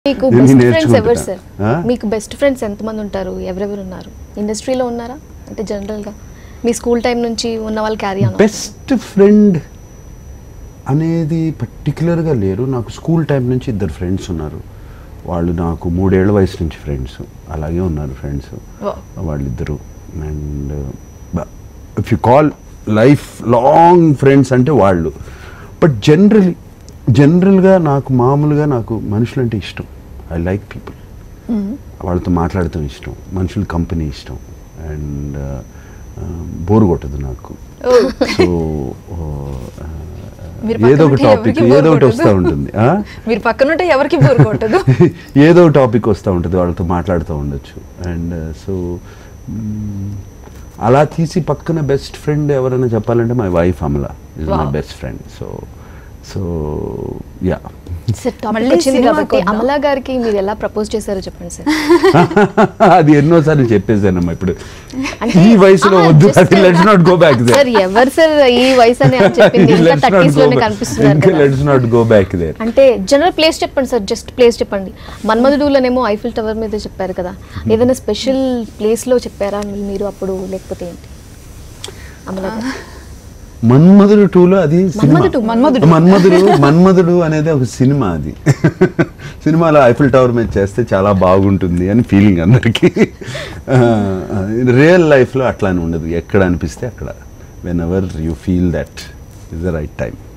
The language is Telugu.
మీకు నేను బెస్ట్ ఫ్రెండ్స్ ఎవరు నేర్చుకుంటున్నా. సార్ ఆ? మీకు బెస్ట్ ఫ్రెండ్స్ ఎంతమంది ఉంటారు ఎవరెవరు ఉన్నారు ఇండస్ట్రీలో ఉన్నారా అంటే జనరల్గా మీ స్కూల్ టైం నుంచి ఉన్న వాళ్ళు క్యారీ అన్న బెస్ట్ ఫ్రెండ్ అనేది పర్టికులర్గా లేరు నాకు స్కూల్ టైం నుంచి ఇద్దరు ఫ్రెండ్స్ ఉన్నారు వాళ్ళు నాకు మూడేళ్ల వయసు నుంచి ఫ్రెండ్స్ అలాగే ఉన్నారు ఫ్రెండ్స్ వాళ్ళిద్దరు and if you call life long friends అంటే వాళ్ళు బట్ జనరలీ జనరల్గా నాకు మామూలుగా నాకు మనుషులు అంటే ఇష్టం ఐ లైక్ పీపుల్ వాళ్ళతో మాట్లాడటం ఇష్టం మనుషుల కంపెనీ ఇష్టం అండ్ బోర్ కొట్టదు నాకు సో మీరు ఏదో ఒక పక్కనుంటే టాపిక్ ఎవరికీ ఏదో bore ఒకటి కొట్టదు. వస్తూ ఉంటుంది ఆ? మీరు పక్కనుంటే ఎవరికి బోర్ కొట్టదు ఏదో టాపిక్ వస్తూ ఉంటుంది వాళ్ళతో మాట్లాడుతూ ఉండొచ్చు అండ్ సో అలా తీసి పక్కన బెస్ట్ ఫ్రెండ్ ఎవరైనా చెప్పాలంటే my wife Amala is my Wow. Best friend so so yeah sir topic మళ్ళీ వచ్చింది సినిమాకి కాబట్టి వద్దాం. అమలా గారికి మీరు ఎలా ప్రపోజ్ చేశారో చెప్పండి సార్ అది ఎన్నోసార్లు చెప్పేసానమ్మా ఇప్పుడు అంటే- ఈ వయసులో ఆ, వద్దు just- అది let's not go back sir ఎవరు సార్ ఈ వయసు అని చెప్పింది ఇంకా థర్టీస్ లోనే కనిపిస్తున్నారు కదా let's not go back there అంటే జనరల్ ప్లేస్ చెప్పండి సార్ జస్ట్ ప్లేస్ చెప్పండి మన్మధుడులోనేమో ఐఫిల్ టవర్ మీద చెప్పారు కదా ఏదైనా స్పెషల్ ప్లేస్ లో చెప్పారా మీ- మీరు అప్పుడు లేకపోతే ఏంటి అమలా గారు. మన్మధుడు టూలో అది సినిమా మన్మధుడు, మన్మధుడు. మన్మధుడు మన్మధుడు అనేది ఒక సినిమా అది సినిమాలో ఐఫిల్ టవర్ మీద చేస్తే చాలా బాగుంటుంది అని ఫీలింగ్ అందరికీ రియల్ లైఫ్లో అట్లానే ఉండదు ఎక్కడ అనిపిస్తే అక్కడ whenever you feel that is the right time